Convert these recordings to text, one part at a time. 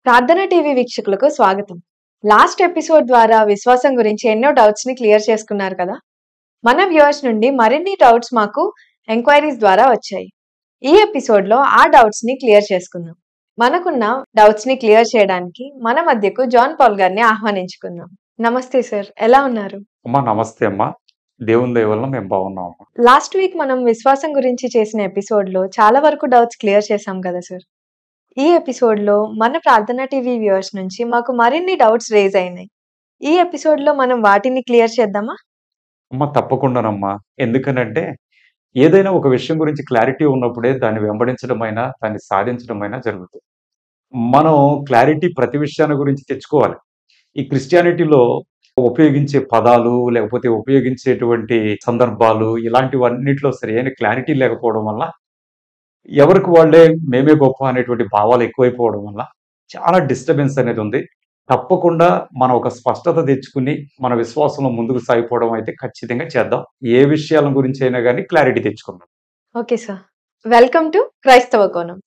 ప్రార్థన టీవీ వీక్షకులకు స్వాగతం లాస్ట్ ఎపిసోడ్ ద్వారా విశ్వాసం గురించి ఎన్నో డౌట్స్ ని క్లియర్ చేసుకున్నారు కదా మన వ్యూవర్స్ నుండి మరిన్ని డౌట్స్ మాకు ఎంక్వైరీస్ ద్వారా వచ్చాయి ఈ ఎపిసోడ్ లో ఆ డౌట్స్ ని క్లియర్ చేసుకుందాం మనకున్న డౌట్స్ ని క్లియర్ చేయడానికి మన మధ్యకు జాన్ పాల్ గారిని ఆహ్వానించుకుందాం నమస్తే సార్ ఎలా ఉన్నారు అమ్మా నమస్తే అమ్మా దేవుని దయ వల్ల మేము బాగున్నాం అమ్మా లాస్ట్ వీక్ మనం విశ్వాసం గురించి చేసిన ఎపిసోడ్ లో చాలా వరకు డౌట్స్ క్లియర్ చేశాం కదా సార్ ఈ ఎపిసోడ్ లో మన ప్రార్థన టీవీ వ్యూవర్స్ నుంచి మాకు మరిన్ని డౌట్స్ రేజ్ అయినాయి ఈ ఎపిసోడ్ లో మనం వాటిని క్లియర్ చేద్దామా అమ్మ తప్పకుండానమ్మా ఎందుకనంటే ఏదైనా ఒక విషయం గురించి క్లారిటీ ఉన్నప్పుడే దాన్ని వెంబడించడమైనా దాన్ని సాధించడమైనా జరుగుతుంది మనం క్లారిటీ ప్రతి విషయాన్ని గురించి తెచ్చుకోవాలి ఈ క్రిస్టియానిటీలో ఉపయోగించే పదాలు లేకపోతే ఉపయోగించేటువంటి సందర్భాలు ఇలాంటివన్నిటిలో సరైన క్లారిటీ లేకపోవడం వల్ల ఎవరికి వాళ్ళే మేమే గొప్ప అనేటువంటి భావాలు ఎక్కువైపోవడం వల్ల చాలా డిస్టర్బెన్స్ అనేది ఉంది తప్పకుండా మనం ఒక స్పష్టత తెచ్చుకుని మన విశ్వాసంలో ముందుకు సాగిపోవడం అయితే ఖచ్చితంగా చేద్దాం ఏ విషయాల గురించి అయినా కానీ క్లారిటీ తెచ్చుకుందాం ఓకే సార్ వెల్కమ్ టు క్రైస్తవ కోణం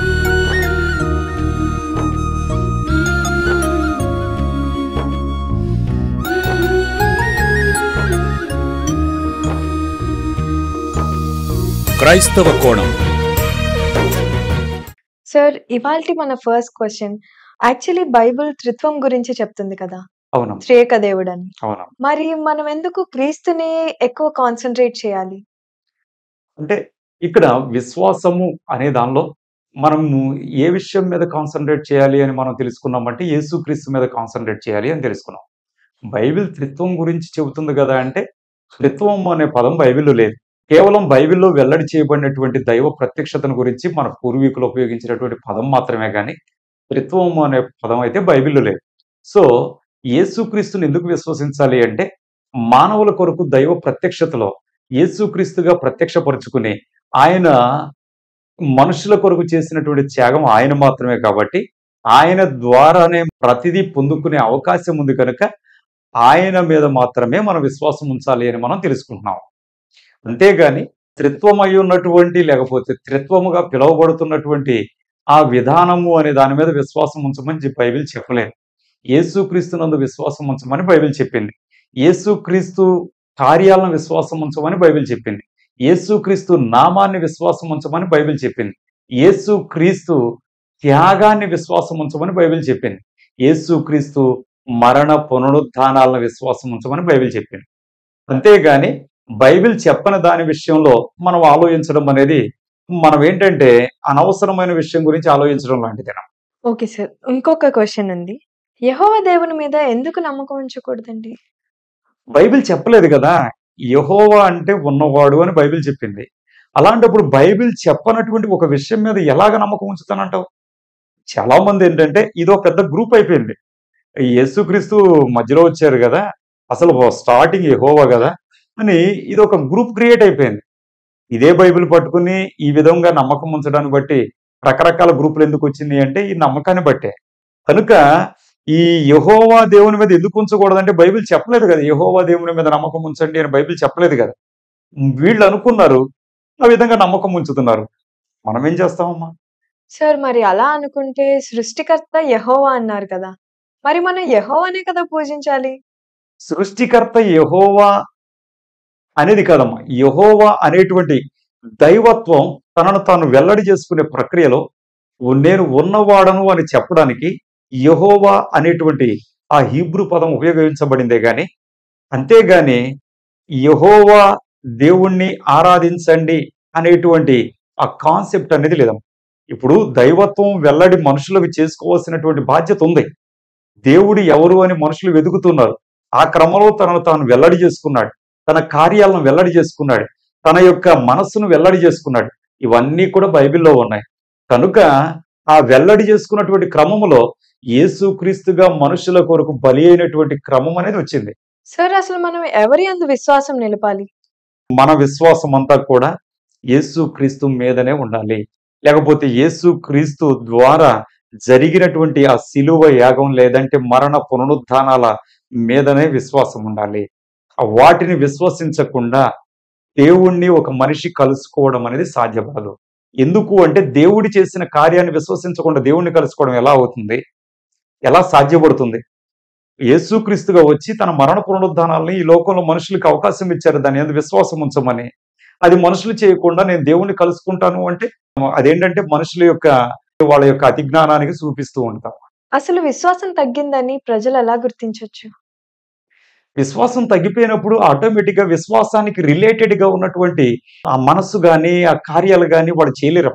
క్రైస్తవ కోణం సార్ ఇవాళ మన ఫస్ట్ క్వశ్చన్ యాక్చువల్లీ బైబుల్ త్రిత్వం గురించి చెప్తుంది కదా అవునా శ్రేయక దేవుడని అవునా మరి మనం ఎందుకు క్రీస్తుని ఎక్కువ కాన్సన్ట్రేట్ చేయాలి అంటే ఇక్కడ విశ్వాసము అనే దానిలో మనము ఏ విషయం మీద కాన్సన్ట్రేట్ చేయాలి అని మనం తెలుసుకున్నామంటే యేసుక్రీస్తు మీద కాన్సన్ట్రేట్ చేయాలి అని తెలుసుకున్నాం బైబిల్ త్రిత్వం గురించి చెబుతుంది కదా అంటే త్రిత్వం అనే పదం బైబిల్లో లేదు కేవలం బైబిల్లో వెల్లడి చేయబడినటువంటి దైవ ప్రత్యక్షతను గురించి మన పూర్వీకులు ఉపయోగించినటువంటి పదం మాత్రమే కానీ త్రిత్వం అనే పదం అయితే బైబిల్లో లేదు సో యేసుక్రీస్తుని ఎందుకు విశ్వసించాలి అంటే మానవుల కొరకు దైవ ప్రత్యక్షతలో యేసుక్రీస్తుగా ప్రత్యక్షపరుచుకుని ఆయన మనుషుల కొరకు చేసినటువంటి త్యాగం ఆయన మాత్రమే కాబట్టి ఆయన ద్వారానే ప్రతిదీ పొందుకునే అవకాశం ఉంది కనుక ఆయన మీద మాత్రమే మనం విశ్వాసం ఉంచాలి అని మనం తెలుసుకుంటున్నాం అంతేగాని త్రిత్వం అయి ఉన్నటువంటి లేకపోతే త్రిత్వముగా పిలువబడుతున్నటువంటి ఆ విధానము అనే దాని మీద విశ్వాసం ఉంచమని చెప్పి బైబిల్ చెప్పలేదు యేసుక్రీస్తునందు విశ్వాసం ఉంచమని బైబిల్ చెప్పింది యేసుక్రీస్తు కార్యాలను విశ్వాసం ఉంచమని బైబిల్ చెప్పింది యేసుక్రీస్తు నామాన్ని విశ్వాసం ఉంచమని బైబిల్ చెప్పింది యేసుక్రీస్తు త్యాగాన్ని విశ్వాసం ఉంచమని బైబిల్ చెప్పింది యేసుక్రీస్తు మరణ పునరుద్ధానాలను విశ్వాసం ఉంచమని బైబిల్ చెప్పింది అంతేగాని బైబిల్ చెప్పని దాని విషయంలో మనం ఆలోచించడం అనేది మనం ఏంటంటే అనవసరమైన విషయం గురించి ఆలోచించడం లాంటిదేనా ఓకే సార్ ఇంకొక క్వశ్చన్ ఉంది యెహోవా దేవుని మీద ఎందుకు నమ్మకం ఉంచకూడదండి బైబిల్ చెప్పలేదు కదా యహోవా అంటే ఉన్నవాడు అని బైబిల్ చెప్పింది అలాంటప్పుడు బైబిల్ చెప్పనటువంటి ఒక విషయం మీద ఎలాగ నమ్మకం ఉంచుతానంటావు చాలా మంది ఏంటంటే ఇదో పెద్ద గ్రూప్ అయిపోయింది ఈ యేసుక్రీస్తు మధ్యలో వచ్చారు కదా అసలు స్టార్టింగ్ యహోవా కదా అని ఇది ఒక గ్రూప్ క్రియేట్ అయిపోయింది ఇదే బైబిల్ పట్టుకుని ఈ విధంగా నమ్మకం ఉంచడాన్ని బట్టి రకరకాల గ్రూపులు ఎందుకు వచ్చింది అంటే ఈ నమ్మకాన్ని బట్టే కనుక ఈ యహోవా దేవుని మీద ఎందుకు ఉంచకూడదంటే బైబిల్ చెప్పలేదు కదా యహోవా దేవుని మీద నమ్మకం ఉంచండి అని బైబిల్ చెప్పలేదు కదా వీళ్ళు అనుకున్నారు ఆ విధంగా నమ్మకం ఉంచుతున్నారు మనం ఏం చేస్తామమ్మా సార్ మరి అలా అనుకుంటే సృష్టికర్త యెహోవా అన్నారు కదా మరి మనం యెహోవానే కదా పూజించాలి సృష్టికర్త యహోవా అనేది కాదమ్మా యహోవా అనేటువంటి దైవత్వం తనను తాను వెల్లడి చేసుకునే ప్రక్రియలో నేను ఉన్నవాడను అని చెప్పడానికి యహోవా అనేటువంటి ఆ హీబ్రూ పదం ఉపయోగించబడిందే గాని అంతేగాని యహోవా దేవుణ్ణి ఆరాధించండి అనేటువంటి ఆ కాన్సెప్ట్ అనేది లేదమ్మా ఇప్పుడు దైవత్వం వెల్లడి మనుషులకు చేసుకోవాల్సినటువంటి బాధ్యత ఉంది దేవుడు ఎవరు అని మనుషులు వెతుకుతున్నారు ఆ క్రమంలో తనను తాను వెల్లడి చేసుకున్నాడు తన కార్యాలను వెల్లడి చేసుకున్నాడు తన యొక్క మనస్సును వెల్లడి చేసుకున్నాడు ఇవన్నీ కూడా బైబిల్లో ఉన్నాయి కనుక ఆ వెల్లడి చేసుకున్నటువంటి క్రమములో యేసుక్రీస్తుగా మనుషుల కొరకు బలి అయినటువంటి క్రమం అనేది వచ్చింది సార్ అసలు మనం ఎవరి అందు విశ్వాసం నిలపాలి మన విశ్వాసం అంతా కూడా యేసుక్రీస్తు మీదనే ఉండాలి లేకపోతే యేసుక్రీస్తు ద్వారా జరిగినటువంటి ఆ శిలువ యాగం లేదంటే మరణ పునరుద్ధానాల మీదనే విశ్వాసం ఉండాలి ఆ వాటిని విశ్వసించకుండా దేవుణ్ణి ఒక మనిషి కలుసుకోవడం అనేది సాధ్యపడదు ఎందుకు అంటే దేవుడి చేసిన కార్యాన్ని విశ్వసించకుండా దేవుణ్ణి కలుసుకోవడం ఎలా అవుతుంది ఎలా సాధ్యపడుతుంది యేసుక్రీస్తుగా వచ్చి తన మరణ పునరుద్ధానాలని ఈ లోకంలో మనుషులకు అవకాశం ఇచ్చారు దాని మీద విశ్వాసం ఉంచమని అది మనుషులు చేయకుండా నేను దేవుణ్ణి కలుసుకుంటాను అంటే అదేంటంటే మనుషుల యొక్క వాళ్ళ యొక్క అతిజ్ఞానానికి చూపిస్తూ ఉంటాం అసలు విశ్వాసం తగ్గిందని ప్రజలు ఎలా గుర్తించొచ్చు విశ్వాసం తగ్గిపోయినప్పుడు ఆటోమేటిక్ గా విశ్వాసానికి రిలేటెడ్ గా ఉన్నటువంటి ఆ మనస్సు గాని ఆ కార్యాలు గాని వాడు చేయలేరు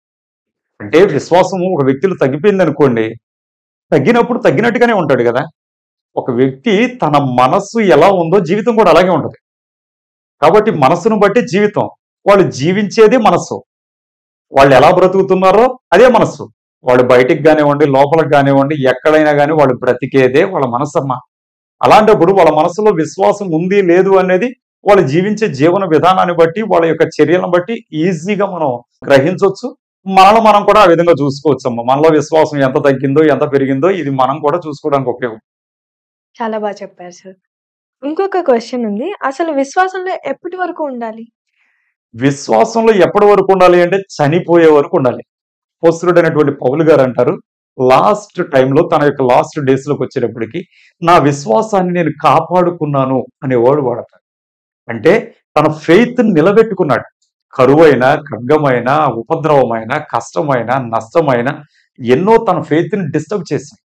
అంటే విశ్వాసము ఒక వ్యక్తిలో తగ్గిపోయింది అనుకోండి తగ్గినప్పుడు తగ్గినట్టుగానే ఉంటాడు కదా ఒక వ్యక్తి తన మనస్సు ఎలా ఉందో జీవితం కూడా అలాగే ఉంటుంది కాబట్టి మనస్సును బట్టి జీవితం వాళ్ళు జీవించేదే మనస్సు వాళ్ళు ఎలా బ్రతుకుతున్నారో అదే మనస్సు వాళ్ళు బయటికి కానివ్వండి లోపలికి కానివ్వండి ఎక్కడైనా కానీ వాళ్ళు బ్రతికేదే వాళ్ళ మనస్సమ్మ అలాంటప్పుడు వాళ్ళ మనసులో విశ్వాసం ఉంది లేదు అనేది వాళ్ళు జీవించే జీవన విధానాన్ని బట్టి వాళ్ళ యొక్క చర్యలను బట్టి ఈజీగా మనం గ్రహించవచ్చు మనలో మనం కూడా ఆ విధంగా చూసుకోవచ్చు అమ్మ మనలో విశ్వాసం ఎంత తగ్గిందో ఎంత పెరిగిందో ఇది మనం కూడా చూసుకోవడానికి ఉపయోగం చాలా బాగా చెప్పారు సార్ ఇంకొక క్వశ్చన్ ఉంది అసలు విశ్వాసంలో ఎప్పటి వరకు ఉండాలి విశ్వాసంలో ఎప్పటి వరకు ఉండాలి అంటే చనిపోయే వరకు ఉండాలి పోస్తుడైనటువంటి పౌలు గారు అంటారు లాస్ట్ టైంలో తన యొక్క లాస్ట్ డేస్ లోకి వచ్చేటప్పటికి నా విశ్వాసాన్ని నేను కాపాడుకున్నాను అనే వర్డ్ వాడతారు అంటే తన ఫెయిత్ నిలబెట్టుకున్నాడు కరువైన ఖడ్గమైన ఉపద్రవమైన కష్టమైన నష్టమైన ఎన్నో తన ఫెయిత్ ని డిస్టర్బ్ చేసింది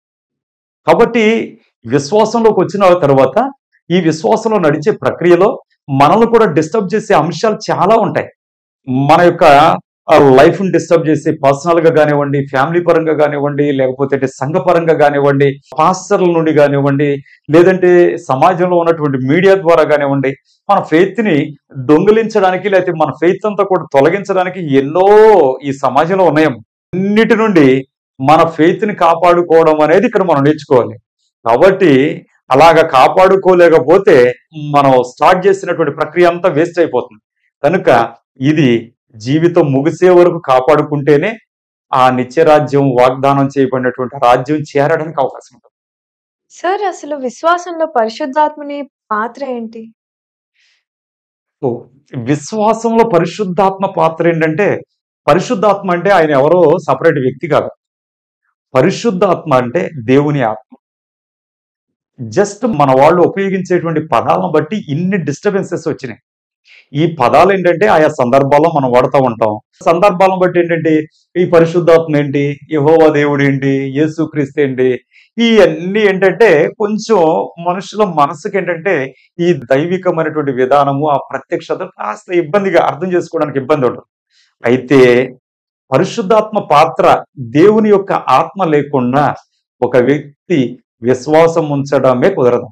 కాబట్టి విశ్వాసంలోకి వచ్చిన తర్వాత ఈ విశ్వాసంలో నడిచే ప్రక్రియలో మనల్ని కూడా డిస్టర్బ్ చేసే అంశాలు చాలా ఉంటాయి మన యొక్క లైఫ్ ని డిస్టర్బ్ చేసి పర్సనల్ గా కానివ్వండి ఫ్యామిలీ పరంగా కానివ్వండి లేకపోతే సంఘ పరంగా కానివ్వండి పాస్టర్ల నుండి కానివ్వండి లేదంటే సమాజంలో ఉన్నటువంటి మీడియా ద్వారా కానివ్వండి మన ఫెయిత్ ని దొంగిలించడానికి లేకపోతే మన ఫెయిత్ అంతా కూడా తొలగించడానికి ఎన్నో ఈ సమాజంలో ఉన్నాయి అన్నిటి నుండి మన ఫెయిత్ ని కాపాడుకోవడం అనేది ఇక్కడ మనం నేర్చుకోవాలి కాబట్టి అలాగా కాపాడుకోలేకపోతే మనం స్టార్ట్ చేసినటువంటి ప్రక్రియ అంతా వేస్ట్ అయిపోతుంది కనుక ఇది జీవితం ముగిసే వరకు కాపాడుకుంటేనే ఆ నిత్యరాజ్యం వాగ్దానం చేయబడినటువంటి రాజ్యం చేరడానికి అవకాశం ఉంటుంది సార్ అసలు విశ్వాసంలో పరిశుద్ధాత్మని పాత్ర ఏంటి ఓ, విశ్వాసంలో పరిశుద్ధాత్మ పాత్ర ఏంటంటే పరిశుద్ధాత్మ అంటే ఆయన ఎవరో సపరేట్ వ్యక్తి కాదు పరిశుద్ధాత్మ అంటే దేవుని ఆత్మ జస్ట్ మన వాళ్ళు ఉపయోగించేటువంటి పదాలను బట్టి ఇన్ని డిస్టర్బెన్సెస్ వచ్చినాయి ఈ పదాలు ఏంటంటే ఆయా సందర్భాల్లో మనం వాడుతూ ఉంటాం సందర్భాలను బట్టి ఏంటంటే ఈ పరిశుద్ధాత్మ ఏంటి యహోవా దేవుడు ఏంటి యేసు క్రీస్తు ఏంటి ఇవన్నీ ఏంటంటే కొంచెం మనుషుల మనసుకి ఏంటంటే ఈ దైవికమైనటువంటి విధానము ఆ ప్రత్యక్షత కాస్త ఇబ్బందిగా అర్థం చేసుకోవడానికి ఇబ్బంది ఉంటుంది అయితే పరిశుద్ధాత్మ పాత్ర దేవుని యొక్క ఆత్మ లేకుండా ఒక వ్యక్తి విశ్వాసం ఉంచడమే కుదరదు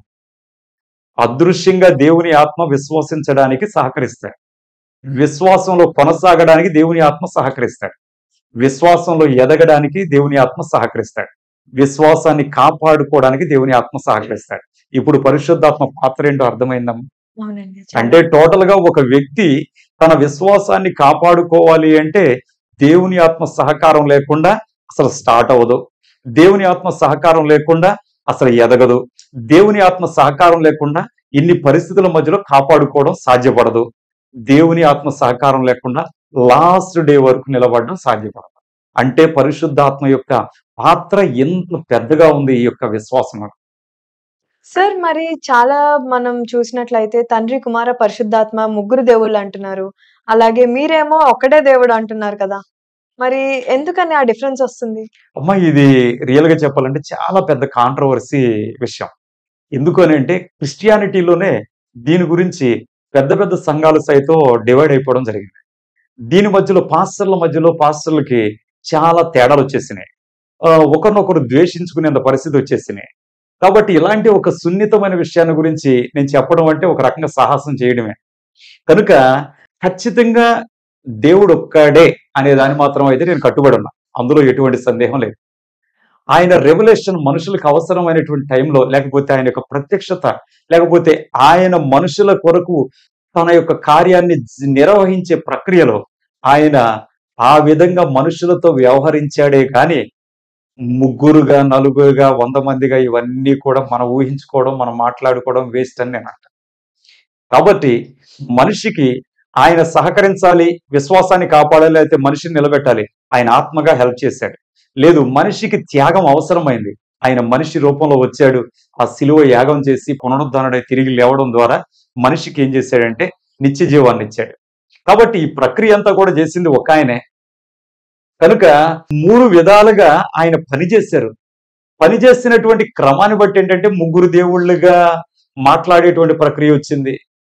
అదృశ్యంగా దేవుని ఆత్మ విశ్వసించడానికి సహకరిస్తాడు విశ్వాసంలో కొనసాగడానికి దేవుని ఆత్మ సహకరిస్తాడు విశ్వాసంలో ఎదగడానికి దేవుని ఆత్మ సహకరిస్తాడు విశ్వాసాన్ని కాపాడుకోవడానికి దేవుని ఆత్మ సహకరిస్తాడు ఇప్పుడు పరిశుద్ధాత్మ పాత్ర ఏంటో అర్థమైందమ్మా అవునండి అంటే టోటల్ గా ఒక వ్యక్తి తన విశ్వాసాన్ని కాపాడుకోవాలి అంటే దేవుని ఆత్మ సహకారం లేకుండా అసలు స్టార్ట్ అవ్వదు దేవుని ఆత్మ సహకారం లేకుండా అసలు ఎదగదు దేవుని ఆత్మ సహకారం లేకుండా ఇన్ని పరిస్థితుల మధ్యలో కాపాడుకోవడం సాధ్యపడదు దేవుని ఆత్మ సహకారం లేకుండా లాస్ట్ డే వరకు నిలబడడం సాధ్యపడదు అంటే పరిశుద్ధాత్మ యొక్క పాత్ర ఎంత పెద్దగా ఉంది ఈ యొక్క విశ్వాసంలో సార్ మరి చాలా మనం చూసినట్లయితే తండ్రి కుమార పరిశుద్ధాత్మ ముగ్గురు దేవుళ్ళు అంటున్నారు అలాగే మీరేమో ఒక్కడే దేవుడు అంటున్నారు కదా మరి ఎందుకని ఆ డిఫరెన్స్ వస్తుంది అమ్మ ఇది రియల్ గా చెప్పాలంటే చాలా పెద్ద కాంట్రవర్సీ విషయం ఎందుకు అని అంటే క్రిస్టియానిటీలోనే దీని గురించి పెద్ద పెద్ద సంఘాలు సైతం డివైడ్ అయిపోవడం జరిగింది దీని మధ్యలో పాస్టర్ల మధ్యలో పాస్టర్లకి చాలా తేడాలు వచ్చేసినాయి ఆ, ఒకరినొకరు ద్వేషించుకునేంత పరిస్థితి వచ్చేసినాయి కాబట్టి ఇలాంటి ఒక సున్నితమైన విషయాన్ని గురించి నేను చెప్పడం అంటే ఒక రకంగా సాహసం చేయడమే కనుక ఖచ్చితంగా దేవుడు ఒక్కడే అనే దాని మాత్రం అయితే నేను కట్టుబడి ఉన్నా అందులో ఎటువంటి సందేహం లేదు ఆయన రెవల్యూషన్ మనుషులకు అవసరమైనటువంటి టైంలో లేకపోతే ఆయన యొక్క ప్రత్యక్షత లేకపోతే ఆయన మనుషుల కొరకు తన యొక్క కార్యాన్ని జ- నిర్వహించే ప్రక్రియలో ఆయన ఆ విధంగా మనుషులతో వ్యవహరించాడే కానీ ముగ్గురుగా నలుగురుగా వంద మందిగా ఇవన్నీ కూడా మనం ఊహించుకోవడం మనం మాట్లాడుకోవడం వేస్ట్ అని నేను అంటాను కాబట్టి మనిషికి ఆయన సహకరించాలి విశ్వాసాన్ని కాపాడాలి అయితే మనిషిని నిలబెట్టాలి ఆయన ఆత్మగా హెల్ప్ చేశాడు లేదు మనిషికి త్యాగం అవసరమైంది ఆయన మనిషి రూపంలో వచ్చాడు ఆ శిలువ యాగం చేసి పునరుద్ధానుడై తిరిగి లేవడం ద్వారా మనిషికి ఏం చేశాడంటే నిత్య జీవాన్ని ఇచ్చాడు కాబట్టి ఈ ప్రక్రియ అంతా కూడా చేసింది ఒక ఆయనే కనుక మూడు విధాలుగా ఆయన పని చేశారు పని చేసినటువంటి క్రమాన్ని బట్టి ఏంటంటే ముగ్గురు దేవుళ్ళుగా మాట్లాడేటువంటి ప్రక్రియ వచ్చింది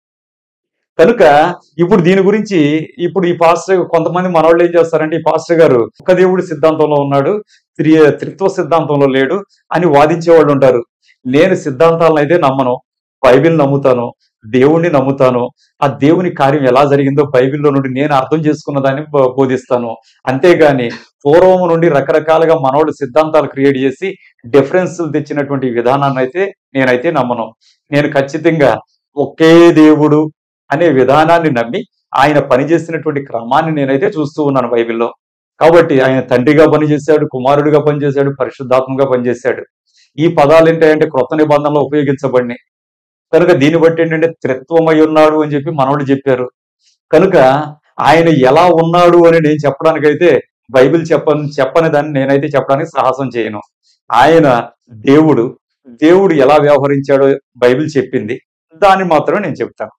కనుక ఇప్పుడు దీని గురించి ఇప్పుడు ఈ పాస్టర్ కొంతమంది మనవాళ్ళు ఏం చేస్తారంటే ఈ పాస్టర్ గారు ఒక దేవుడి సిద్ధాంతంలో ఉన్నాడు త్రి త్రిత్వ సిద్ధాంతంలో లేడు అని వాదించే వాళ్ళు ఉంటారు నేను సిద్ధాంతాలను అయితే నమ్మను బైబిల్ నమ్ముతాను దేవుణ్ణి నమ్ముతాను ఆ దేవుని కార్యం ఎలా జరిగిందో బైబిల్లో నుండి నేను అర్థం చేసుకున్న దాన్ని బో- బోధిస్తాను అంతేగాని పూర్వం నుండి రకరకాలుగా మనోళ్ళు సిద్ధాంతాలు క్రియేట్ చేసి డిఫరెన్స్ తెచ్చినటువంటి విధానాన్ని అయితే నేనైతే నమ్మను నేను ఖచ్చితంగా ఒకే దేవుడు అనే విధానాన్ని నమ్మి ఆయన పనిచేసినటువంటి క్రమాన్ని నేనైతే చూస్తూ ఉన్నాను బైబిల్లో కాబట్టి ఆయన తండ్రిగా పనిచేశాడు కుమారుడిగా పనిచేశాడు పరిశుద్ధాత్మగా పనిచేశాడు ఈ పదాలు ఏంటంటే క్రొత్త నిబంధనలో ఉపయోగించబడినాయి కనుక దీన్ని బట్టి ఏంటంటే త్రిత్వమై ఉన్నాడు అని చెప్పి మనోళ్ళు చెప్పారు కనుక ఆయన ఎలా ఉన్నాడు అని నేను చెప్పడానికైతే బైబిల్ చెప్పని చెప్పని దాన్ని నేనైతే చెప్పడానికి సాహసం చేయను ఆయన దేవుడు దేవుడు ఎలా వ్యవహరించాడో బైబిల్ చెప్పింది దాన్ని మాత్రమే నేను చెప్తాను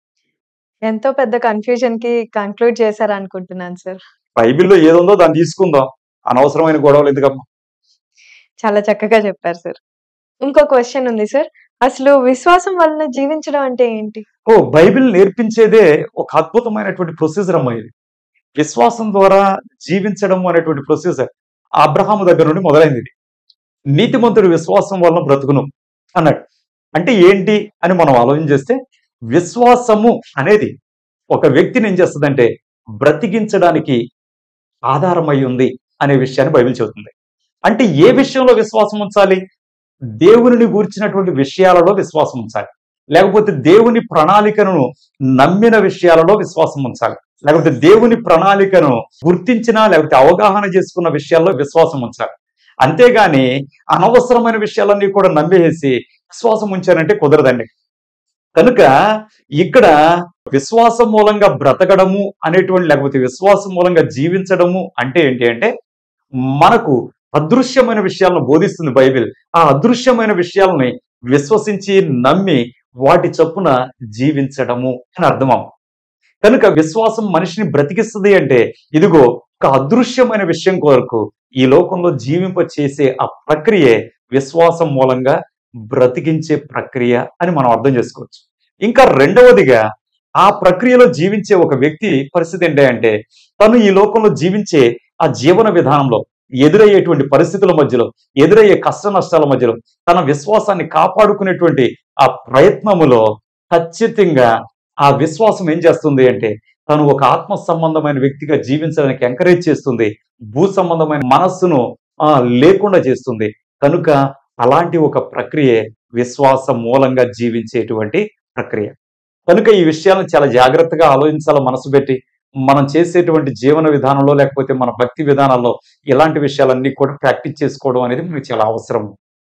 ఎంతో పెద్ద కన్ఫ్యూజన్ కి కంక్లూడ్ చేశారు అనుకుంటున్నాను సార్ బైబిల్లో ఏదుందో దాన్ని తీసుకుందాం అనవసరమైన గొడవలు ఎందుకమ్మా చాలా చక్కగా చెప్పారు సార్ ఇంకో క్వశ్చన్ ఉంది సార్ అసలు విశ్వాసం వలన జీవించడం అంటే ఏంటి ఓ బైబిల్ నేర్పించేదే ఒక అద్భుతమైనటువంటి ప్రొసీజర్ అమ్మా ఇది విశ్వాసం ద్వారా జీవించడం అనేటువంటి ప్రొసీజర్ అబ్రహాము దగ్గర నుండి మొదలైంది ఇది నీతిమంతుడు విశ్వాసం వలన బ్రతుకును అన్నాడు అంటే ఏంటి అని మనం ఆలోచన చేస్తే విశ్వాసము అనేది ఒక వ్యక్తిని ఏం చేస్తుందంటే బ్రతికించడానికి ఆధారమై ఉంది అనే విషయాన్ని బైబిల్ చెబుతుంది అంటే ఏ విషయంలో విశ్వాసం ఉంచాలి దేవునిని గూర్చినటువంటి విషయాలలో విశ్వాసం ఉంచాలి లేకపోతే దేవుని ప్రణాళికను నమ్మిన విషయాలలో విశ్వాసం ఉంచాలి లేకపోతే దేవుని ప్రణాళికను గుర్తించిన లేకపోతే అవగాహన చేసుకున్న విషయాల్లో విశ్వాసం ఉంచాలి అంతేగాని అనవసరమైన విషయాలన్నీ కూడా నమ్మేసి విశ్వాసం ఉంచారంటే కుదరదండి కనుక ఇక్కడ విశ్వాసం మూలంగా బ్రతకడము అనేటువంటి లేకపోతే విశ్వాసం మూలంగా జీవించడము అంటే ఏంటి అంటే మనకు అదృశ్యమైన విషయాలను బోధిస్తుంది బైబిల్ ఆ అదృశ్యమైన విషయాలని విశ్వసించి నమ్మి వాటి చొప్పున జీవించడము అని అర్థమం కనుక విశ్వాసం మనిషిని బ్రతికిస్తుంది అంటే ఇదిగో ఒక అదృశ్యమైన విషయం కొరకు ఈ లోకంలో జీవింప చేసే ఆ ప్రక్రియే విశ్వాసం మూలంగా బ్రతికించే ప్రక్రియ అని మనం అర్థం చేసుకోవచ్చు ఇంకా రెండవదిగా ఆ ప్రక్రియలో జీవించే ఒక వ్యక్తి పరిస్థితి ఏంటి అంటే తను ఈ లోకంలో జీవించే ఆ జీవన విధానంలో ఎదురయ్యేటువంటి పరిస్థితుల మధ్యలో ఎదురయ్యే కష్ట నష్టాల మధ్యలో తన విశ్వాసాన్ని కాపాడుకునేటువంటి ఆ ప్రయత్నములో ఖచ్చితంగా ఆ విశ్వాసం ఏం చేస్తుంది అంటే తను ఒక ఆత్మ సంబంధమైన వ్యక్తిగా జీవించడానికి ఎంకరేజ్ చేస్తుంది భూ సంబంధమైన మనస్సును ఆ, లేకుండా చేస్తుంది కనుక అలాంటి ఒక ప్రక్రియ విశ్వాసం మూలంగా జీవించేటువంటి ప్రక్రియ కనుక ఈ విషయాలను చాలా జాగ్రత్తగా ఆలోచించాలి మనసు పెట్టి మనం చేసేటువంటి జీవన విధానంలో లేకపోతే మన భక్తి విధానాల్లో ఇలాంటి విషయాలన్నీ కూడా ప్రాక్టీస్ చేసుకోవడం అనేది మనకి చాలా అవసరం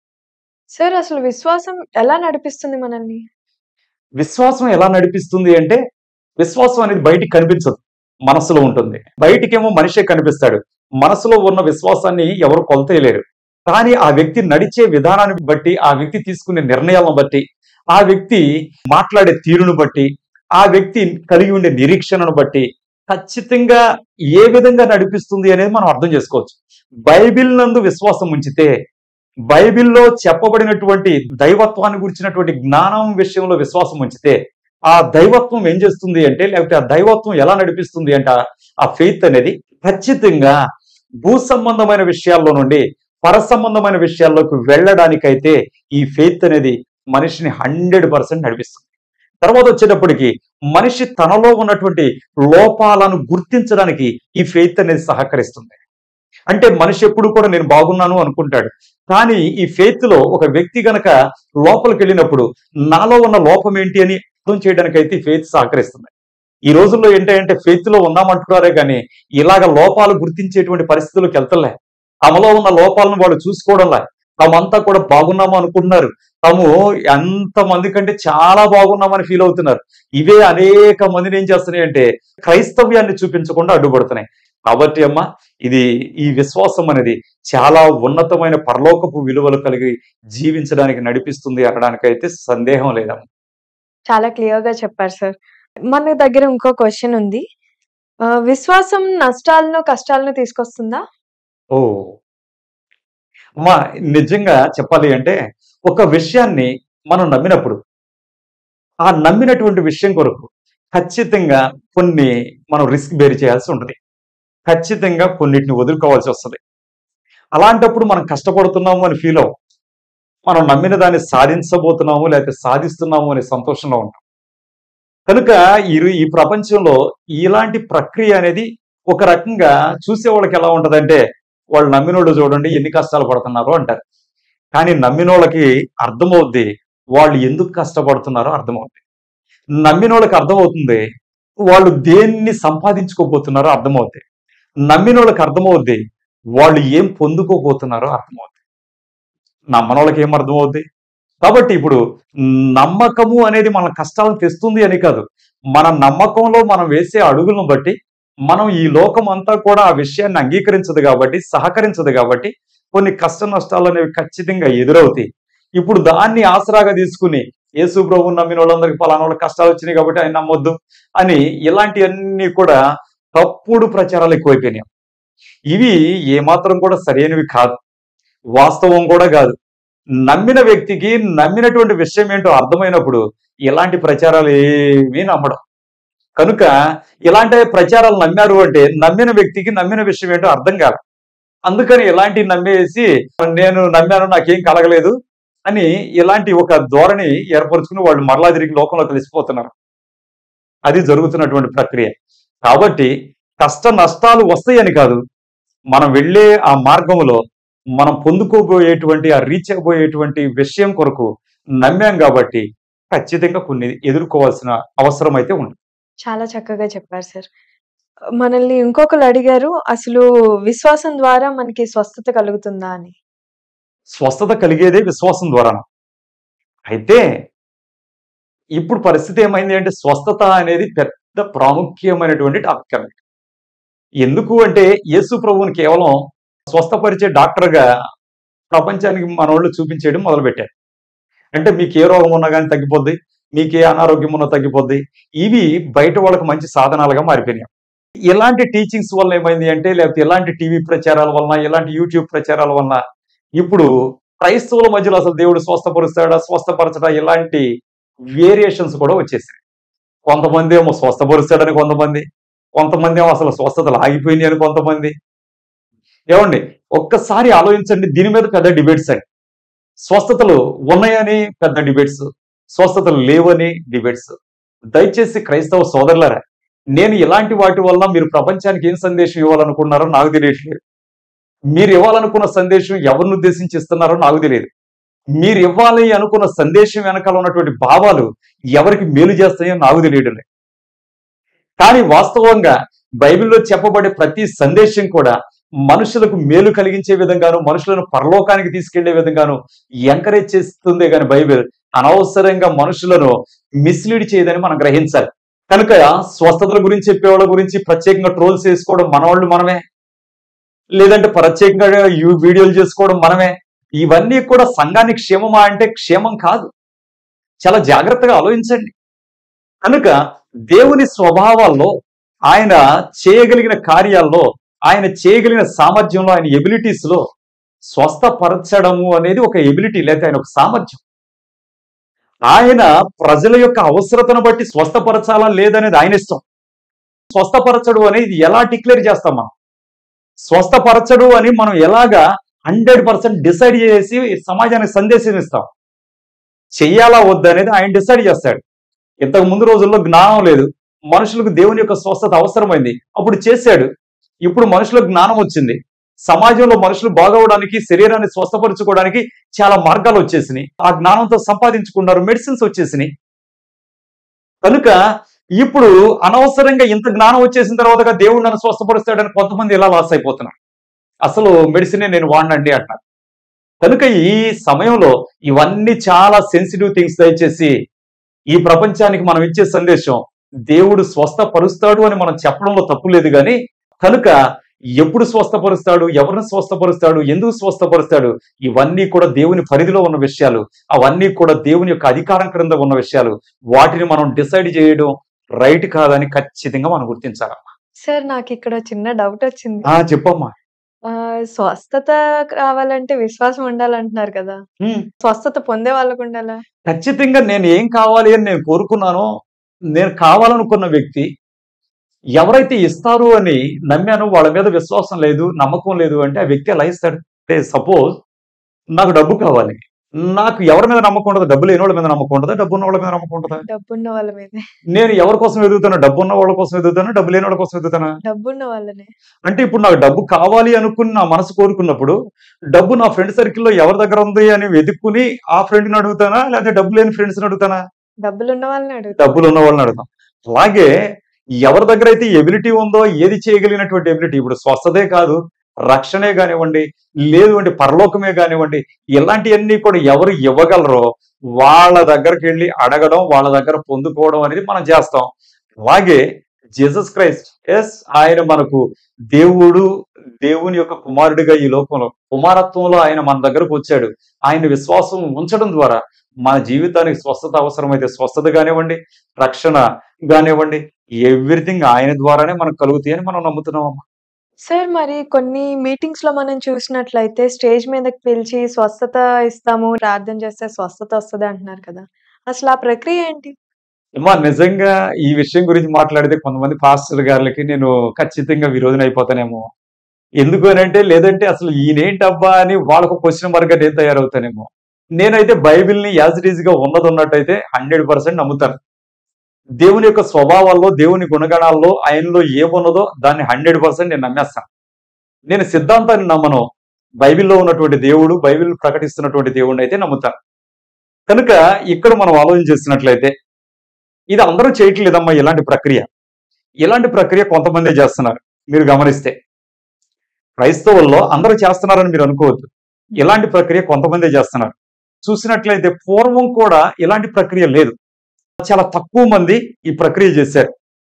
సార్ అసలు విశ్వాసం ఎలా నడిపిస్తుంది మనల్ని విశ్వాసం ఎలా నడిపిస్తుంది అంటే విశ్వాసం అనేది బయటికి కనిపించదు మనసులో ఉంటుంది బయటికేమో మనిషే కనిపిస్తాడు మనసులో ఉన్న విశ్వాసాన్ని ఎవరు కొలతేయలేరు కానీ ఆ వ్యక్తి నడిచే విధానాన్ని బట్టి ఆ వ్యక్తి తీసుకునే నిర్ణయాలను బట్టి ఆ వ్యక్తి మాట్లాడే తీరును బట్టి ఆ వ్యక్తి కలిగి ఉండే నిరీక్షణను బట్టి ఖచ్చితంగా ఏ విధంగా నడిపిస్తుంది అనేది మనం అర్థం చేసుకోవచ్చు బైబిల్ నందు విశ్వాసం ఉంచితే బైబిల్లో చెప్పబడినటువంటి దైవత్వాన్ని గురించినటువంటి జ్ఞానం విషయంలో విశ్వాసం ఉంచితే ఆ దైవత్వం ఏం చేస్తుంది అంటే లేకపోతే ఆ దైవత్వం ఎలా నడిపిస్తుంది అంటే ఆ- ఆ ఫెయిత్ అనేది ఖచ్చితంగా భూ సంబంధమైన విషయాల్లో నుండి పర సంబంధమైన విషయాల్లోకి వెళ్ళడానికైతే ఈ ఫెయిత్ అనేది మనిషిని హండ్రెడ్ పర్సెంట్ నడిపిస్తుంది తర్వాత వచ్చేటప్పటికి మనిషి తనలో ఉన్నటువంటి లోపాలను గుర్తించడానికి ఈ ఫెయిత్ అనేది సహకరిస్తుంది అంటే మనిషి ఎప్పుడు కూడా నేను బాగున్నాను అనుకుంటాడు కానీ ఈ ఫెయిత్ లో ఒక వ్యక్తి గనక లోపలికి వెళ్ళినప్పుడు నాలో ఉన్న లోపం ఏంటి అని అర్థం చేయడానికి అయితే ఈ ఫెయిత్ సహకరిస్తుంది ఈ రోజుల్లో ఏంటంటే ఫెయిత్ లో ఉన్నామంటున్నారే కానీ ఇలాగ లోపాలు గుర్తించేటువంటి పరిస్థితులకు వెళ్తలే తమలో ఉన్న లోపాలను వాళ్ళు చూసుకోవడంలే తమంతా కూడా బాగున్నాము అనుకుంటున్నారు తాము ఎంత మంది కంటే చాలా బాగున్నామని ఫీల్ అవుతున్నారు ఇవే అనేక మందిని ఏం చేస్తున్నాయి అంటే క్రైస్తవ్యాన్ని చూపించకుండా అడ్డుపడుతున్నాయి కాబట్టి అమ్మ ఇది ఈ విశ్వాసం అనేది చాలా ఉన్నతమైన పరలోకపు విలువలు కలిగి జీవించడానికి నడిపిస్తుంది అనడానికైతే సందేహం లేదమ్మా చాలా క్లియర్ గా చెప్పారు సార్ మన దగ్గర ఇంకో క్వశ్చన్ ఉంది ఆ, విశ్వాసం నష్టాలను కష్టాలను తీసుకొస్తుందా ఓ అమ్మా నిజంగా చెప్పాలి అంటే ఒక విషయాన్ని మనం నమ్మినప్పుడు ఆ నమ్మినటువంటి విషయం కొరకు ఖచ్చితంగా కొన్ని మనం రిస్క్ బేర్ చేయాల్సి ఉంటుంది ఖచ్చితంగా కొన్నిటిని వదులుకోవాల్సి వస్తుంది అలాంటప్పుడు మనం కష్టపడుతున్నాము అని ఫీల్ అవ్వం మనం నమ్మిన దాన్ని సాధించబోతున్నాము లేకపోతే సాధిస్తున్నాము అనే సంతోషంలో ఉంటాం కనుక ఈ ఈ ప్రపంచంలో ఇలాంటి ప్రక్రియ అనేది ఒక రకంగా చూసే వాళ్ళకి ఎలా ఉంటదంటే వాళ్ళు నమ్మినోళ్ళు చూడండి ఎన్ని కష్టాలు పడుతున్నారో అంటారు కానీ నమ్మినోళ్ళకి అర్థమవుద్ది వాళ్ళు ఎందుకు కష్టపడుతున్నారో అర్థమవుద్ది నమ్మినోళ్ళకి అర్థమవుతుంది వాళ్ళు దేన్ని సంపాదించుకోబోతున్నారో అర్థమవుద్ది నమ్మినోళ్ళకి అర్థమవుద్ది వాళ్ళు ఏం పొందుకోబోతున్నారో అర్థమవుద్ది నమ్మనోళ్ళకి ఏం అర్థమవుద్ది కాబట్టి ఇప్పుడు నమ్మకము అనేది మన కష్టాలను తెస్తుంది అని కాదు మన నమ్మకంలో మనం వేసే అడుగులను బట్టి మనం ఈ లోకం అంతా కూడా ఆ విషయాన్ని అంగీకరించదు కాబట్టి సహకరించదు కాబట్టి కొన్ని కష్ట నష్టాలు అనేవి ఖచ్చితంగా ఎదురవుతాయి ఇప్పుడు దాన్ని ఆసరాగా తీసుకుని యేసు ప్రభు నమ్మిన వాళ్ళందరికీ పలానా వాళ్ళకి కష్టాలు వచ్చినాయి కాబట్టి ఆయన నమ్మొద్దు అని ఇలాంటివన్నీ కూడా తప్పుడు ప్రచారాలు ఎక్కువైపోయినాయి ఇవి ఏమాత్రం కూడా సరైనవి కాదు వాస్తవం కూడా కాదు నమ్మిన వ్యక్తికి నమ్మినటువంటి విషయం ఏంటో అర్థమైనప్పుడు ఇలాంటి ప్రచారాలు ఏమీ నమ్మడం కనుక ఇలాంటి ప్రచారాలు నమ్మారు అంటే నమ్మిన వ్యక్తికి నమ్మిన విషయం ఏంటో అర్థం కాదు అందుకని ఇలాంటి నమ్మేసి నేను నమ్మాను నాకేం కలగలేదు అని ఇలాంటి ఒక ధోరణి ఏర్పరచుకుని వాళ్ళు మరలా తిరిగి లోకంలో కలిసిపోతున్నారు అది జరుగుతున్నటువంటి ప్రక్రియ కాబట్టి కష్ట నష్టాలు వస్తాయని కాదు మనం వెళ్ళే ఆ మార్గంలో మనం పొందుకోబోయేటువంటి ఆ రీచ్ అయిపోయేటువంటి విషయం కొరకు నమ్మాం కాబట్టి ఖచ్చితంగా కొన్ని ఎదుర్కోవాల్సిన అవసరం అయితే ఉంది చాలా చక్కగా చెప్పారు సార్ మనల్ని ఇంకొకరు అడిగారు అసలు విశ్వాసం ద్వారా మనకి స్వస్థత కలుగుతుందా అని స్వస్థత కలిగేదే విశ్వాసం ద్వారా అయితే ఇప్పుడు పరిస్థితి ఏమైంది అంటే స్వస్థత అనేది పెద్ద ప్రాముఖ్యమైనటువంటి టాపిక్ అన్నమాట ఎందుకు అంటే యేసు ప్రభువుని కేవలం స్వస్థపరిచే డాక్టర్గా ప్రపంచానికి మనోళ్ళు చూపించేయడం మొదలుపెట్టారు అంటే మీకు ఏ రోగం ఉన్నా కానీ తగ్గిపోద్ది మీకు ఏ అనారోగ్యం ఉన్నా తగ్గిపోద్ది ఇవి బయట వాళ్ళకి మంచి సాధనాలుగా మారిపోయినాయి ఇలాంటి టీచింగ్స్ వల్ల ఏమైంది అంటే లేకపోతే ఇలాంటి టీవీ ప్రచారాల వలన ఇలాంటి యూట్యూబ్ ప్రచారాల వలన ఇప్పుడు క్రైస్తవుల మధ్యలో అసలు దేవుడు స్వస్థపరుస్తాడా స్వస్థపరచడా ఇలాంటి వేరియేషన్స్ కూడా వచ్చేసాయి కొంతమంది ఏమో స్వస్థపరుస్తాడని కొంతమంది కొంతమంది ఏమో అసలు స్వస్థతలు ఆగిపోయినాయి అని కొంతమంది ఏమండి ఒక్కసారి ఆలోచించండి దీని మీద పెద్ద డిబేట్స్ అండి స్వస్థతలు ఉన్నాయని పెద్ద డిబేట్స్ స్వస్థతలు లేవని డిబేట్స్ దయచేసి క్రైస్తవ సోదరులారా నేను ఇలాంటి వాటి వల్ల మీరు ప్రపంచానికి ఏం సందేశం ఇవ్వాలనుకున్నారో నాకు తెలియట్లేదు మీరు ఇవ్వాలనుకున్న సందేశం ఎవరిని ఉద్దేశించి ఇస్తున్నారో నాకు తెలియదు మీరు ఇవ్వాలి అనుకున్న సందేశం వెనకాల ఉన్నటువంటి భావాలు ఎవరికి మేలు చేస్తాయో నాకు తెలియడం లేదు కానీ వాస్తవంగా బైబిల్లో చెప్పబడే ప్రతి సందేశం కూడా మనుషులకు మేలు కలిగించే విధంగాను మనుషులను పరలోకానికి తీసుకెళ్లే విధంగాను ఎంకరేజ్ చేస్తుందే కానీ బైబిల్ అనవసరంగా మనుషులను మిస్లీడ్ చేయదని మనం గ్రహించాలి కనుక స్వస్థతల గురించి చెప్పేవాళ్ళ గురించి ప్రత్యేకంగా ట్రోల్స్ చేసుకోవడం మనవాళ్ళు మనమే లేదంటే ప్రత్యేకంగా యూ- వీడియోలు చేసుకోవడం మనమే ఇవన్నీ కూడా సంఘానికి క్షేమమా అంటే క్షేమం కాదు చాలా జాగ్రత్తగా ఆలోచించండి కనుక దేవుని స్వభావాల్లో ఆయన చేయగలిగిన కార్యాల్లో ఆయన చేయగలిగిన సామర్థ్యంలో ఆయన ఎబిలిటీస్ లో స్వస్థపరచడము అనేది ఒక ఎబిలిటీ లేదా ఆయన ఒక సామర్థ్యం ఆయన ప్రజల యొక్క అవసరతను బట్టి స్వస్థపరచాలా లేదనేది ఆయన ఇష్టం స్వస్థపరచడు అనేది ఎలా డిక్లేర్ చేస్తాం మనం స్వస్థపరచడు అని మనం ఎలాగా హండ్రెడ్ పర్సెంట్ డిసైడ్ చేసి సమాజానికి సందేశం ఇస్తాం చెయ్యాలా వద్దనేది ఆయన డిసైడ్ చేస్తాడు ఇంతకు ముందు రోజుల్లో జ్ఞానం లేదు మనుషులకు దేవుని యొక్క స్వస్థత అవసరమైంది అప్పుడు చేశాడు ఇప్పుడు మనుషులకు జ్ఞానం వచ్చింది సమాజంలో మనుషులు బాగవడానికి శరీరాన్ని స్వస్థపరచుకోవడానికి చాలా మార్గాలు వచ్చేసినాయి ఆ జ్ఞానంతో సంపాదించుకున్నారు మెడిసిన్స్ వచ్చేసినాయి కనుక ఇప్పుడు అనవసరంగా ఇంత జ్ఞానం వచ్చేసిన తర్వాత దేవుడు నన్ను స్వస్థపరుస్తాడని కొంతమంది ఇలా లాస్ అయిపోతున్నారు అసలు మెడిసినే నేను వాడినండి అంటారు కనుక ఈ సమయంలో ఇవన్నీ చాలా సెన్సిటివ్ థింగ్స్ దయచేసి ఈ ప్రపంచానికి మనం ఇచ్చే సందేశం దేవుడు స్వస్థపరుస్తాడు అని మనం చెప్పడంలో తప్పు లేదు కానీ కనుక ఎప్పుడు స్వస్థపరుస్తాడు ఎవరిని స్వస్థపరుస్తాడు ఎందుకు స్వస్థపరుస్తాడు ఇవన్నీ కూడా దేవుని పరిధిలో ఉన్న విషయాలు అవన్నీ కూడా దేవుని యొక్క అధికారం క్రింద ఉన్న విషయాలు వాటిని మనం డిసైడ్ చేయడం రైట్ కాదని ఖచ్చితంగా మనం గుర్తించాలి సార్ నాకు ఇక్కడ చిన్న డౌట్ వచ్చింది ఆ చెప్పమ్మా ఆ, స్వస్థత కావాలంటే విశ్వాసం ఉండాలంటున్నారు కదా హ్మ్. స్వస్థత పొందే వాళ్ళకు ఉండాలా ఖచ్చితంగా నేను ఏం కావాలి అని నేను కోరుకున్నానో నేను కావాలనుకున్న వ్యక్తి ఎవరైతే ఇస్తారు అని నమ్మానో వాళ్ళ మీద విశ్వాసం లేదు నమ్మకం లేదు అంటే ఆ వ్యక్తి ఎలా ఇస్తాడు అంటే సపోజ్ నాకు డబ్బు కావాలి నాకు ఎవరి మీద నమ్మకం ఉండదు డబ్బు లేని వాళ్ళ మీద నమ్మకం ఉంటుందా డబ్బు ఉన్న వాళ్ళ మీద నమ్మకం ఉంటుందా డబ్బున్న వాళ్ళ మీదే నేను ఎవరి కోసం ఎదుగుతాను డబ్బు ఉన్న వాళ్ళ కోసం ఎదుగుతాను డబ్బు లేని వాళ్ళ కోసం ఎదుగుతానా డబ్బున్న వాళ్ళనే అంటే ఇప్పుడు నాకు డబ్బు కావాలి అనుకుని నా మనసు కోరుకున్నప్పుడు డబ్బు నా ఫ్రెండ్ సర్కిల్లో ఎవరి దగ్గర ఉంది అని వెతుక్కుని ఆ ఫ్రెండ్ని అడుగుతానా లేకపోతే డబ్బు లేని ఫ్రెండ్స్ని అడుగుతానా డబ్బులు ఉన్న వాళ్ళని అడుగుతా డబ్బులు ఉన్న వాళ్ళని అడుగుతాం అలాగే ఎవరి దగ్గర అయితే ఎబిలిటీ ఉందో ఏది చేయగలిగినటువంటి ఎబిలిటీ ఇప్పుడు స్వస్థతే కాదు రక్షణే కానివ్వండి లేదు అంటే పరలోకమే కానివ్వండి ఇలాంటివన్నీ కూడా ఎవరు ఇవ్వగలరో వాళ్ళ దగ్గరికి వెళ్ళి అడగడం వాళ్ళ దగ్గర పొందుకోవడం అనేది మనం చేస్తాం అలాగే జీసస్ క్రైస్ట్ ఎస్ ఆయన మనకు దేవుడు దేవుని యొక్క కుమారుడిగా ఈ లోకంలో కుమారత్వంలో ఆయన మన దగ్గరకు వచ్చాడు ఆయన విశ్వాసం ఉంచడం ద్వారా మన జీవితానికి స్వస్థత అవసరమైతే స్వస్థత కానివ్వండి రక్షణ కానివ్వండి ఎవ్రీథింగ్ ఆయన ద్వారానే మనకు కలుగుతాయి అని మనం నమ్ముతున్నాం అమ్మా సార్ మరి కొన్ని మీటింగ్స్ లో మనం చూసినట్లయితే స్టేజ్ మీదకి పిలిచి స్వస్థత ఇస్తాము ప్రార్థన చేస్తే స్వస్థత వస్తుంది అంటున్నారు కదా అసలు ఆ ప్రక్రియ ఏంటి అమ్మా నిజంగా ఈ విషయం గురించి మాట్లాడితే కొంతమంది పాస్టర్ గారులకి నేను ఖచ్చితంగా విరోధన అయిపోతానేమో ఎందుకు అని అంటే లేదంటే అసలు ఈయనేంటబ్బా అని వాళ్ళకు క్వశ్చన్ మార్క్ నేను తయారవుతానేమో నేనైతే బైబిల్ని యాజ్ ఇట్ ఈజ్ గా ఉన్నది ఉన్నట్టయితే హండ్రెడ్ పర్సెంట్ నమ్ముతాను దేవుని యొక్క స్వభావాల్లో దేవుని గుణగణాల్లో ఆయనలో ఏమున్నదో దాన్ని హండ్రెడ్ పర్సెంట్ నేను నమ్మేస్తాను నేను సిద్ధాంతాన్ని నమ్మను బైబిల్లో ఉన్నటువంటి దేవుడు బైబిల్ ప్రకటిస్తున్నటువంటి దేవుడిని అయితే నమ్ముతాను కనుక ఇక్కడ మనం ఆలోచన చేస్తున్నట్లయితే ఇది అందరూ చేయట్లేదమ్మా ఇలాంటి ప్రక్రియ ఇలాంటి ప్రక్రియ కొంతమంది చేస్తున్నారు మీరు గమనిస్తే క్రైస్తవుల్లో అందరూ చేస్తున్నారని మీరు అనుకోవద్దు ఇలాంటి ప్రక్రియ కొంతమందే చేస్తున్నారు చూసినట్లయితే పూర్వం కూడా ఇలాంటి ప్రక్రియ లేదు చాలా తక్కువ మంది ఈ ప్రక్రియ చేశారు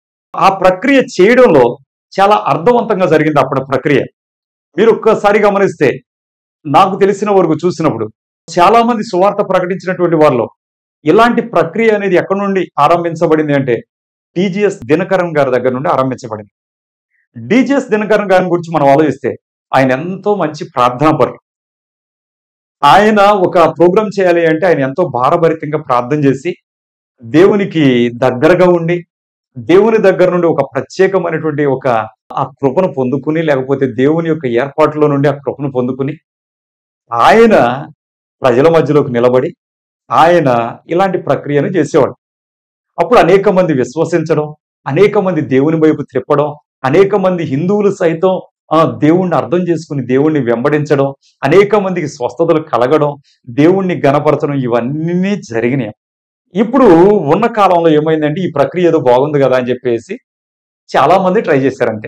ఆ ప్రక్రియ చేయడంలో చాలా అర్థవంతంగా జరిగింది అప్పటి ప్రక్రియ మీరు ఒక్కసారి గమనిస్తే నాకు తెలిసిన వరకు చూసినప్పుడు చాలా మంది సువార్త ప్రకటించినటువంటి వారిలో ఇలాంటి ప్రక్రియ అనేది ఎక్కడి నుండి ఆరంభించబడింది అంటే టీజీఎస్ దినకరన్ గారి దగ్గర నుండి ఆరంభించబడింది డిజిఎస్ దినకరన్ గారి గురించి మనం ఆలోచిస్తే ఆయన ఎంతో మంచి ప్రార్థనాపరులు ఆయన ఒక ప్రోగ్రాం చేయాలి అంటే ఆయన ఎంతో భారభరితంగా ప్రార్థన చేసి దేవునికి దగ్గరగా ఉండి దేవుని దగ్గర నుండి ఒక ప్రత్యేకమైనటువంటి ఒక ఆ కృపను పొందుకుని లేకపోతే దేవుని యొక్క ఏర్పాటులో నుండి ఆ కృపను పొందుకుని ఆయన ప్రజల మధ్యలోకి నిలబడి ఆయన ఇలాంటి ప్రక్రియను చేసేవాడు అప్పుడు అనేక మంది విశ్వసించడం అనేక మంది దేవుని వైపు త్రిప్పడం అనేక మంది హిందువులు సైతం ఆ దేవుణ్ణి అర్థం చేసుకుని దేవుణ్ణి వెంబడించడం అనేక మందికి స్వస్థతలు కలగడం దేవుణ్ణి గనపరచడం ఇవన్నీ జరిగినాయి ఇప్పుడు ఉన్న కాలంలో ఏమైందంటే ఈ ప్రక్రియ ఏదో బాగుంది కదా అని చెప్పేసి చాలా మంది ట్రై చేశారంటే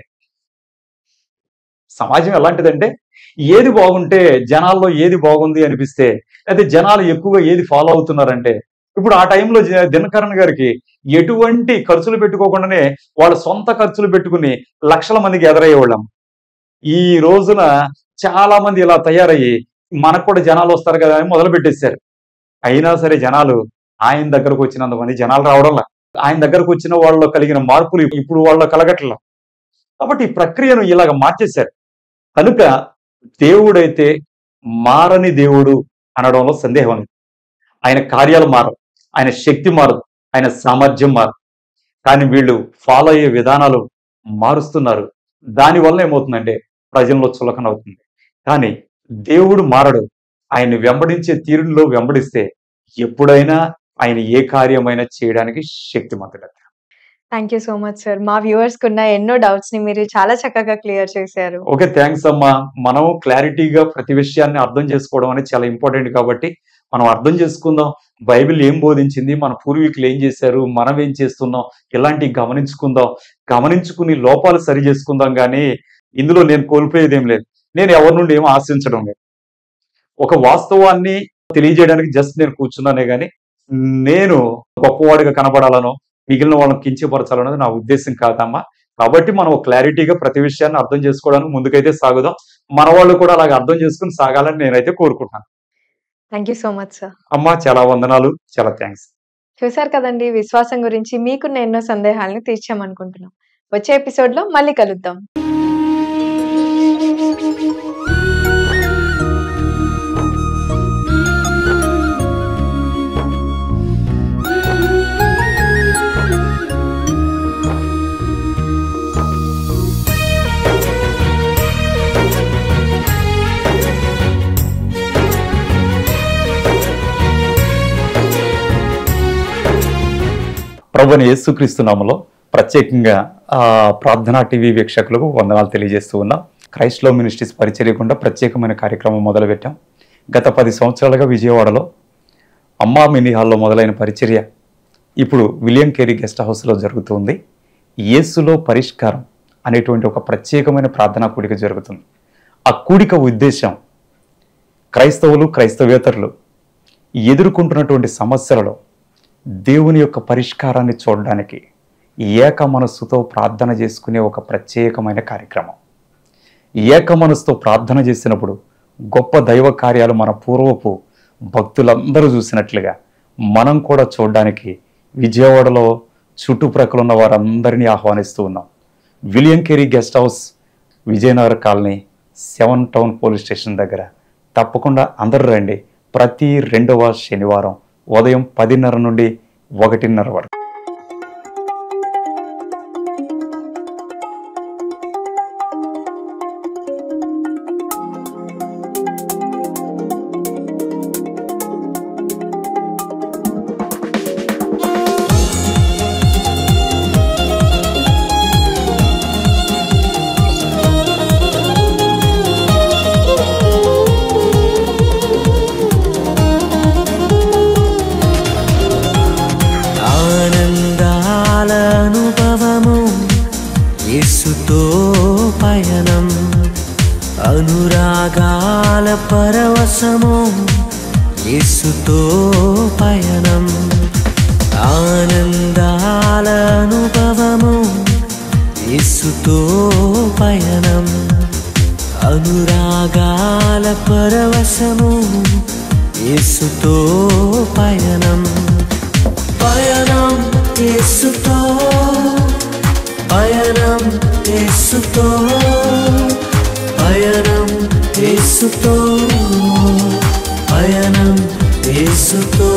సమాజం ఎలాంటిదంటే ఏది బాగుంటే జనాల్లో ఏది బాగుంది అనిపిస్తే అయితే జనాలు ఎక్కువగా ఏది ఫాలో అవుతున్నారంటే ఇప్పుడు ఆ టైంలో జ- దినకరన్ గారికి ఎటువంటి ఖర్చులు పెట్టుకోకుండానే వాళ్ళ సొంత ఖర్చులు పెట్టుకుని లక్షల మందికి ఎదురయ్యేవాళ్ళం ఈ రోజున చాలా మంది ఇలా తయారయ్యి మనకు కూడా జనాలు వస్తారు కదా అని మొదలు పెట్టేశారు అయినా సరే జనాలు ఆయన దగ్గరకు వచ్చినంత మంది జనాలు రావడంలా ఆయన దగ్గరకు వచ్చిన వాళ్ళలో కలిగిన మార్పులు ఇప్పుడు వాళ్ళలో కలగట్ల కాబట్టి ఈ ప్రక్రియను ఇలాగ మార్చేశారు కనుక దేవుడైతే మారని దేవుడు అనడంలో సందేహం ఉంది ఆయన కార్యాలు మారవు ఆయన శక్తి మారదు ఆయన సామర్థ్యం మారదు కానీ వీళ్ళు ఫాలో అయ్యే విధానాలు మారుస్తున్నారు దానివల్ల ఏమవుతుందంటే ప్రజల్లో చులకన అవుతుంది కానీ దేవుడు మారడు ఆయన్ని వెంబడించే తీరులో వెంబడిస్తే ఎప్పుడైనా ఆయన ఏ కార్యమైనా చేయడానికి శక్తిమంతుడు thank you so much sir మా వ్యూవర్స్ కున్న ఎన్నో డౌట్స్ ని మీరు చాలా చక్కగా క్లియర్ చేశారు ఓకే థ్యాంక్స్ అమ్మా మనం క్లారిటీగా ప్రతి విషయాన్ని అర్థం చేసుకోవడం అనేది చాలా ఇంపార్టెంట్ కాబట్టి మనం అర్థం చేసుకుందాం బైబిల్ ఏం బోధించింది మన పూర్వీకులు ఏం చేశారు మనం ఏం చేస్తున్నాం ఇలాంటివి గమనించుకుందాం గమనించుకుని లోపాలు సరి చేసుకుందాం కానీ ఇందులో నేను కోల్పోయేది ఏం లేదు నేను ఎవరి నుండి ఏం ఆశించడం లేదు ఒక వాస్తవాన్ని తెలియజేయడానికి జస్ట్ నేను కూర్చున్నానే కానీ నేను గొప్పవాడిగా కనబడాలనో మిగిలిన వాళ్ళని కించపరచాలన్నది నా ఉద్దేశం కాదమ్మా కాబట్టి మనం క్లారిటీగా ప్రతి విషయాన్ని అర్థం చేసుకోవడానికి ముందుకైతే సాగుదాం మన వాళ్ళు కూడా అలాగ అర్థం చేసుకుని సాగాలని నేనైతే కోరుకుంటున్నాను thank you so much sir అమ్మా చాలా వందనాలు చాలా థ్యాంక్స్ చూశారు కదండి విశ్వాసం గురించి మీకున్న ఎన్నో సందేహాలను తీర్చామనుకుంటున్నాం వచ్చే ఎపిసోడ్ లో మళ్ళీ కలుద్దాం ప్రభుని యేసుక్రీస్తు నామలో ప్రత్యేకంగా ఆ, ప్రార్థనా టీవీ వీక్షకులకు వందనాలు తెలియజేస్తూ ఉన్నాం క్రైస్ట్లో మినిస్ట్రీస్ పరిచర్యకుండా ప్రత్యేకమైన కార్యక్రమం మొదలుపెట్టాం గత పది సంవత్సరాలుగా విజయవాడలో అమ్మా మినీ హాల్లో మొదలైన పరిచర్య ఇప్పుడు విలియం కేరీ గెస్ట్ హౌస్లో జరుగుతుంది యేసులో పరిష్కారం అనేటువంటి ఒక ప్రత్యేకమైన ప్రార్థనా కూడిక జరుగుతుంది ఆ కూడిక ఉద్దేశం క్రైస్తవులు క్రైస్తవేతరులు ఎదుర్కొంటున్నటువంటి సమస్యలలో దేవుని యొక్క పరిష్కారాన్ని చూడడానికి ఏక మనస్సుతో ప్రార్థన చేసుకునే ఒక ప్రత్యేకమైన కార్యక్రమం ఏక మనస్సుతో ప్రార్థన చేసినప్పుడు గొప్ప దైవ కార్యాలు మన పూర్వపు భక్తులందరూ చూసినట్లుగా మనం కూడా చూడడానికి విజయవాడలో చుట్టుప్రక్కల ఉన్న వారందరినీ ఆహ్వానిస్తూ ఉన్నాం William Carey guest house Vijayanagar colony seven town police station దగ్గర తప్పకుండా అందరూ రండి ప్రతి రెండవ శనివారం ఉదయం పదిన్నర నుండి ఒకటిన్నర వరకు ఆనందాల అనుభవము యేసుతో పయనం అనురాగాల పరవశము యేసుతో పయనం ఆనందాల అనుభవము యేసుతో పయనం అనురాగాల పరవశము యేసుతో పయనం పయనం యేసుతో పయనం యేసుతో పయనం యేసుతో పయనం యేసుతో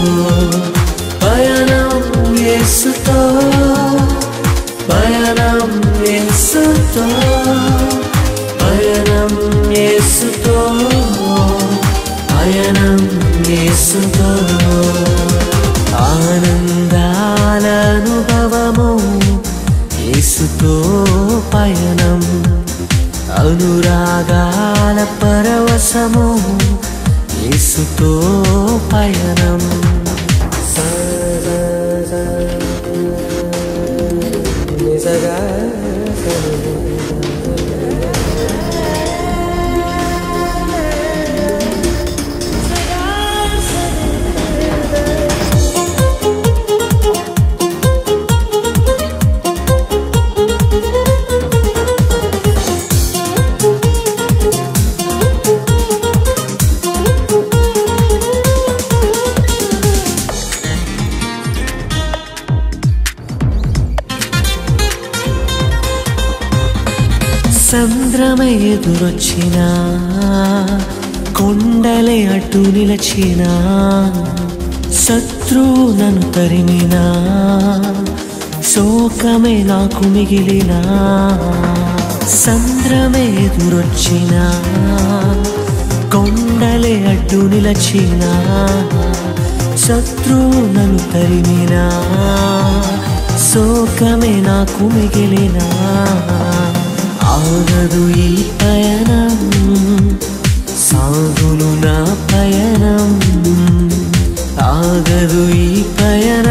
పయనం యేసుతో పయనం యేసుతో పయనం యేసుతో పయనం యేసుతో ఆనందాల అనుభవము యేసుతో పయనం అనురాగాల పరవశము యేసుతో పయనం సంద్రమే ఎదురొచ్చినా కొండలే అటు నిలచినా శత్రువు నన్ను తరిమినా శోకమే నాకు మిగిలినా సంద్రమే ఎదురొచ్చినా కొండలే అడ్డు నిలచినా శత్రువు నన్ను తరిమినా శోకమే నాకు మిగిలినా ఆగదు ఈ పయనం సాగును నా పయనం ఆగదు ఈ పయనం